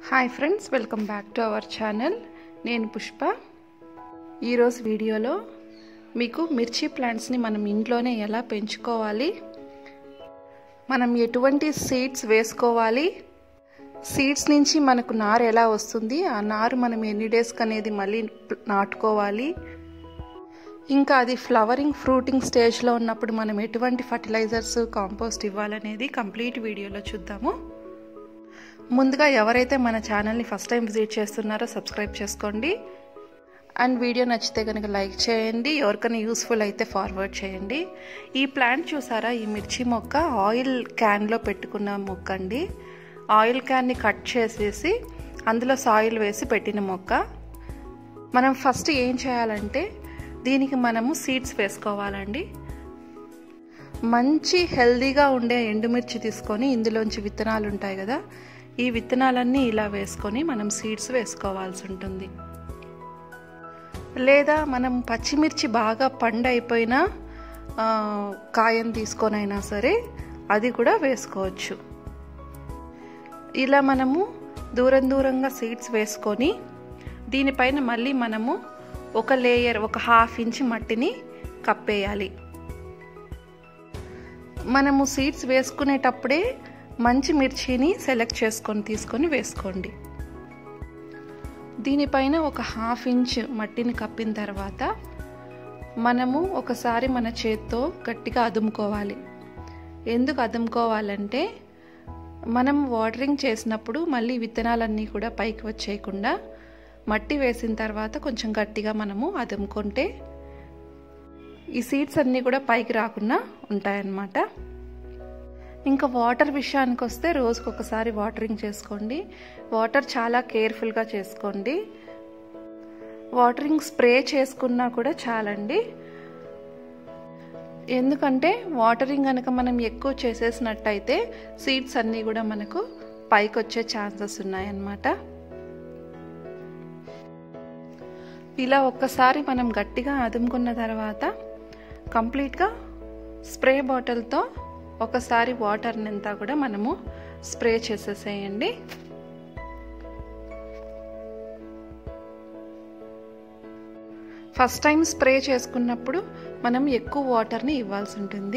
hi friends welcome back to our channel నేను పుష్ప ఈరోజు వీడియోలో మీకు మిర్చి ప్లాంట్స్ని మనం ఇంట్లోనే ఎలా పెంచుకోవాలి మనం ఎటువంటి సీడ్స్ వేసుకోవాలి సీడ్స్ నుంచి మనకు నారు ఎలా వస్తుంది ఆ నారు మనం ఎన్ని డేస్కి అనేది మళ్ళీ నాటుకోవాలి ఇంకా అది ఫ్లవరింగ్ ఫ్రూటింగ్ స్టేజ్లో ఉన్నప్పుడు మనం ఎటువంటి ఫర్టిలైజర్స్ కాంపోస్ట్ ఇవ్వాలనేది కంప్లీట్ వీడియోలో చూద్దాము ముందుగా ఎవరైతే మన ఛానల్ని ఫస్ట్ టైం విజిట్ చేస్తున్నారో సబ్స్క్రైబ్ చేసుకోండి అండ్ వీడియో నచ్చితే కనుక లైక్ చేయండి ఎవరికైనా యూస్ఫుల్ అయితే ఫార్వర్డ్ చేయండి ఈ ప్లాంట్ చూసారా ఈ మిర్చి మొక్క ఆయిల్ క్యాన్లో పెట్టుకున్న మొక్క అండి ఆయిల్ క్యాన్ని కట్ చేసేసి అందులో సాయిల్ వేసి పెట్టిన మొక్క మనం ఫస్ట్ ఏం చేయాలంటే దీనికి మనము సీడ్స్ వేసుకోవాలండి మంచి హెల్దీగా ఉండే ఎండుమిర్చి తీసుకొని ఇందులోంచి విత్తనాలు ఉంటాయి కదా ఈ విత్తనాలన్నీ ఇలా వేసుకొని మనం సీడ్స్ వేసుకోవాల్సి ఉంటుంది లేదా మనం పచ్చిమిర్చి బాగా పండు అయిపోయిన కాయం తీసుకొనైనా సరే అది కూడా వేసుకోవచ్చు ఇలా మనము దూరం దూరంగా సీడ్స్ వేసుకొని దీనిపైన మళ్ళీ మనము ఒక లేయర్ ఒక హాఫ్ ఇంచ్ మట్టిని కప్పేయాలి మనము సీడ్స్ వేసుకునేటప్పుడే మంచి మిర్చిని సెలెక్ట్ చేసుకొని తీసుకొని వేసుకోండి దీనిపైన ఒక హాఫ్ ఇంచ్ మట్టిని కప్పిన తర్వాత మనము ఒకసారి మన చేత్తో గట్టిగా అదుముకోవాలి ఎందుకు అదుముకోవాలంటే మనం వాటరింగ్ చేసినప్పుడు మళ్ళీ విత్తనాలన్నీ కూడా పైకి వచ్చేయకుండా మట్టి వేసిన తర్వాత కొంచెం గట్టిగా మనము అదుముకుంటే ఈ సీడ్స్ అన్నీ కూడా పైకి రాకుండా ఉంటాయన్నమాట ఇంకా వాటర్ విషయానికి వస్తే రోజుకి ఒకసారి వాటరింగ్ చేసుకోండి వాటర్ చాలా కేర్ఫుల్గా చేసుకోండి వాటరింగ్ స్ప్రే చేసుకున్నా కూడా చాలండి ఎందుకంటే వాటరింగ్ కనుక మనం ఎక్కువ చేసేసినట్టయితే సీడ్స్ అన్నీ కూడా మనకు పైకి వచ్చే ఛాన్సెస్ ఉన్నాయన్నమాట ఇలా ఒక్కసారి మనం గట్టిగా అదుముకున్న తర్వాత కంప్లీట్గా స్ప్రే బాటిల్తో ఒకసారి వాటర్ని అంతా కూడా మనము స్ప్రే చేసేసేయండి ఫస్ట్ టైం స్ప్రే చేసుకున్నప్పుడు మనం ఎక్కువ వాటర్ని ఇవ్వాల్సి ఉంటుంది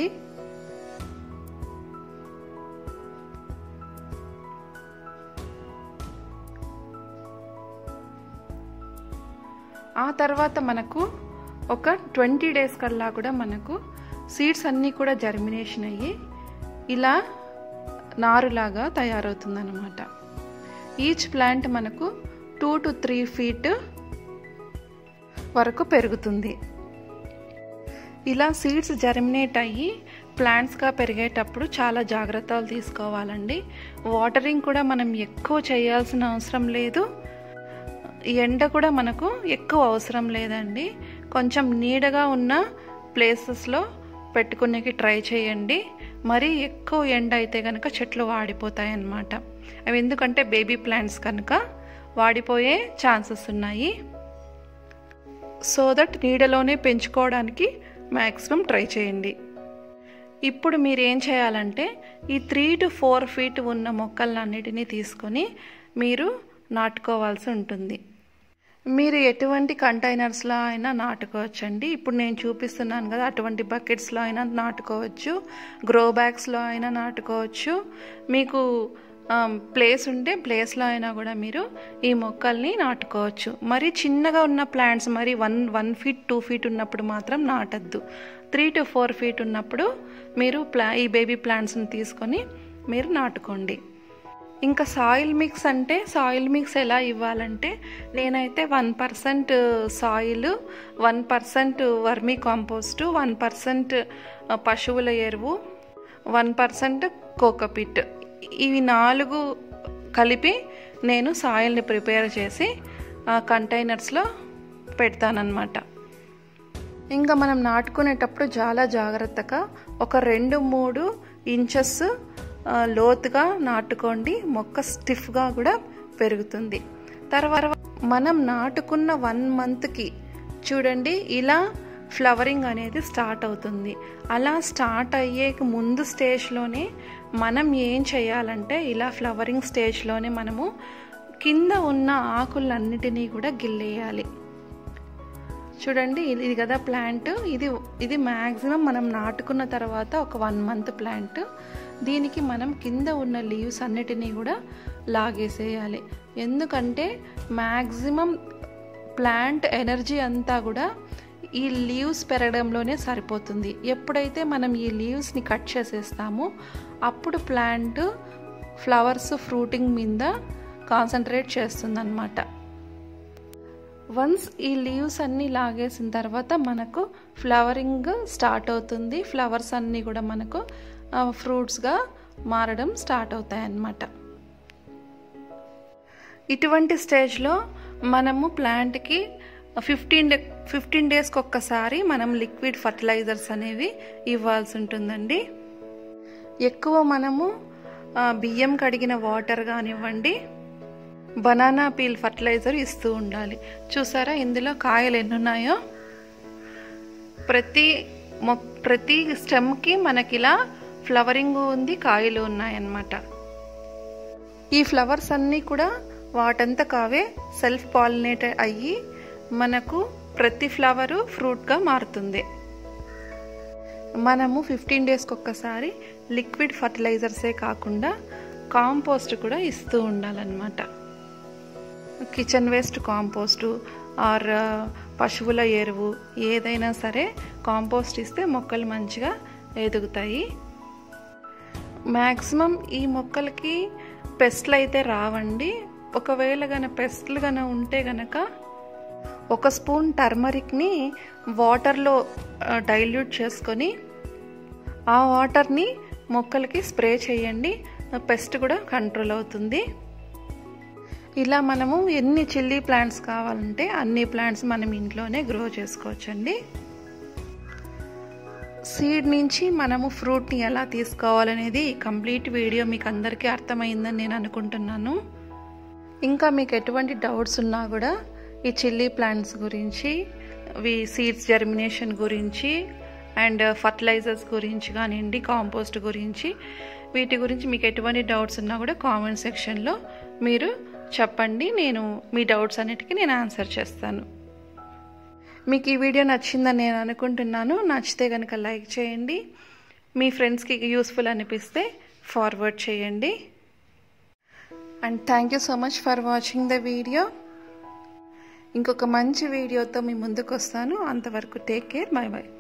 ఆ తర్వాత మనకు ఒక ట్వంటీ డేస్ కల్లా కూడా మనకు సీడ్స్ అన్నీ కూడా జర్మినేషన్ అయ్యి ఇలా నారులాగా తయారవుతుందన్నమాట ఈచ్ ప్లాంట్ మనకు టూ టు త్రీ ఫీట్ వరకు పెరుగుతుంది ఇలా సీడ్స్ జర్మినేట్ అయ్యి ప్లాంట్స్గా పెరిగేటప్పుడు చాలా జాగ్రత్తలు తీసుకోవాలండి వాటరింగ్ కూడా మనం ఎక్కువ చేయాల్సిన అవసరం లేదు ఎండ కూడా మనకు ఎక్కువ అవసరం లేదండి కొంచెం నీడగా ఉన్న ప్లేసెస్లో పెట్టుకునేకి ట్రై చేయండి మరీ ఎక్కువ ఎండ అయితే కనుక చెట్లు వాడిపోతాయి అన్నమాట అవి ఎందుకంటే బేబీ ప్లాంట్స్ కనుక వాడిపోయే ఛాన్సెస్ ఉన్నాయి సో దట్ నీడలోనే పెంచుకోవడానికి మ్యాక్సిమం ట్రై చేయండి ఇప్పుడు మీరు ఏం చేయాలంటే ఈ త్రీ టు ఫోర్ ఫీట్ ఉన్న మొక్కలన్నిటినీ తీసుకొని మీరు నాటుకోవాల్సి ఉంటుంది మీరు ఎటువంటి కంటైనర్స్లో అయినా నాటుకోవచ్చండి ఇప్పుడు నేను చూపిస్తున్నాను కదా అటువంటి బకెట్స్లో అయినా నాటుకోవచ్చు గ్రో బ్యాగ్స్లో అయినా నాటుకోవచ్చు మీకు ప్లేస్ ఉంటే ప్లేస్లో అయినా కూడా మీరు ఈ మొక్కల్ని నాటుకోవచ్చు మరి చిన్నగా ఉన్న ప్లాంట్స్ మరి one one feet two feet ఉన్నప్పుడు మాత్రం నాటద్దు త్రీ టు ఫోర్ ఫీట్ ఉన్నప్పుడు మీరు ప్లా ఈ బేబీ ప్లాంట్స్ని తీసుకొని మీరు నాటుకోండి ఇంకా సాయిల్ మిక్స్ అంటే సాయిల్ మిక్స్ ఎలా ఇవ్వాలంటే నేనైతే one percent soil one percent vermi compost one percent పశువుల ఎరువు వన్ పర్సెంట్ కోకోపిట్ ఇవి నాలుగు కలిపి నేను సాయిల్ని ప్రిపేర్ చేసి కంటైనర్స్లో పెడతానన్నమాట ఇంకా మనం నాటుకునేటప్పుడు చాలా జాగ్రత్తగా ఒక రెండు మూడు ఇంచెస్ లోతుగా నాటుకోండి మొక్క స్టిఫ్గా కూడా పెరుగుతుంది తర్వాత మనం నాటుకున్న వన్ మంత్కి చూడండి ఇలా ఫ్లవరింగ్ అనేది స్టార్ట్ అవుతుంది అలా స్టార్ట్ అయ్యే ముందు స్టేజ్లోనే మనం ఏం చేయాలంటే ఇలా ఫ్లవరింగ్ స్టేజ్లోనే మనము కింద ఉన్న ఆకులన్నిటినీ కూడా గిల్లేయాలి చూడండి ఇది కదా ప్లాంట్ ఇది ఇది మ్యాక్సిమం మనం నాటుకున్న తర్వాత ఒక వన్ మంత్ ప్లాంట్ దీనికి మనం కింద ఉన్న లీవ్స్ అన్నిటినీ కూడా లాగేసేయాలి ఎందుకంటే మ్యాక్సిమం ప్లాంట్ ఎనర్జీ అంతా కూడా ఈ లీవ్స్ పెరగడంలోనే సరిపోతుంది ఎప్పుడైతే మనం ఈ లీవ్స్ని కట్ చేసేస్తామో అప్పుడు ప్లాంట్ ఫ్లవర్స్ ఫ్రూటింగ్ మీద కాన్సన్ట్రేట్ చేస్తుందన్నమాట వన్స్ ఈ లీవ్స్ అన్నీ లాగేసిన తర్వాత మనకు ఫ్లవరింగ్ స్టార్ట్ అవుతుంది ఫ్లవర్స్ అన్నీ కూడా మనకు ఫ్రూట్స్గా మారడం స్టార్ట్ అవుతాయి అన్నమాట ఇటువంటి స్టేజ్లో మనము ప్లాంట్కి ఫిఫ్టీన్ డే ఫిఫ్టీన్ డేస్కి ఒక్కసారి మనం లిక్విడ్ ఫర్టిలైజర్స్ అనేవి ఇవ్వాల్సి ఉంటుందండి ఎక్కువ మనము బియ్యం కడిగిన వాటర్ కానివ్వండి బనానా పీల్ ఫర్టిలైజర్ ఇస్తూ ఉండాలి చూసారా ఇందులో కాయలు ఎన్ని ఉన్నాయో ప్రతి మొ ప్రతి స్టెమ్కి మనకి ఇలా ఫ్లవరింగ్ ఉంది కాయలు ఉన్నాయన్నమాట ఈ ఫ్లవర్స్ అన్నీ కూడా వాటంతా కావే సెల్ఫ్ పాలినేట్ అయ్యి మనకు ప్రతి ఫ్లవరు ఫ్రూట్గా మారుతుంది మనము ఫిఫ్టీన్ డేస్కి ఒక్కసారి లిక్విడ్ ఫర్టిలైజర్సే కాకుండా కాంపోస్ట్ కూడా ఇస్తూ ఉండాలన్నమాట కిచెన్ వేస్ట్ కాంపోస్టు ఆర్ పశువుల ఎరువు ఏదైనా సరే కాంపోస్ట్ ఇస్తే మొక్కలు మంచిగా ఎదుగుతాయి మ్యాక్సిమం ఈ మొక్కలకి పెస్ట్లు అయితే రావండి ఒకవేళ గన పెస్ట్లు గన ఉంటే గనక ఒక స్పూన్ టర్మరిక్ని వాటర్లో డైల్యూట్ చేసుకొని ఆ వాటర్ని మొక్కలకి స్ప్రే చేయండి పెస్ట్ కూడా కంట్రోల్ అవుతుంది ఇలా మనము ఎన్ని చిల్లీ ప్లాంట్స్ కావాలంటే అన్ని ప్లాంట్స్ మనం ఇంట్లోనే గ్రో చేసుకోవచ్చండి సీడ్ నుంచి మనము ఫ్రూట్ని ఎలా తీసుకోవాలనేది కంప్లీట్ వీడియో మీకు అందరికీ అర్థమైందని నేను అనుకుంటున్నాను ఇంకా మీకు ఎటువంటి డౌట్స్ ఉన్నా కూడా ఈ చిల్లీ ప్లాంట్స్ గురించి వి సీడ్స్ జర్మినేషన్ గురించి అండ్ ఫర్టిలైజర్స్ గురించి కానివ్వండి కాంపోస్ట్ గురించి వీటి గురించి మీకు ఎటువంటి డౌట్స్ ఉన్నా కూడా కామెంట్ సెక్షన్లో మీరు చెప్పండి నేను మీ డౌట్స్ అన్నిటికీ నేను ఆన్సర్ చేస్తాను మీకు ఈ వీడియో నచ్చిందని నేను అనుకుంటున్నాను నచ్చితే కనుక లైక్ చేయండి మీ ఫ్రెండ్స్కి యూస్ఫుల్ అనిపిస్తే ఫార్వర్డ్ చేయండి and thank you so much for watching the video ఇంకొక మంచి వీడియోతో మీ ముందుకు వస్తాను అంతవరకు టేక్ కేర్ బై బాయ్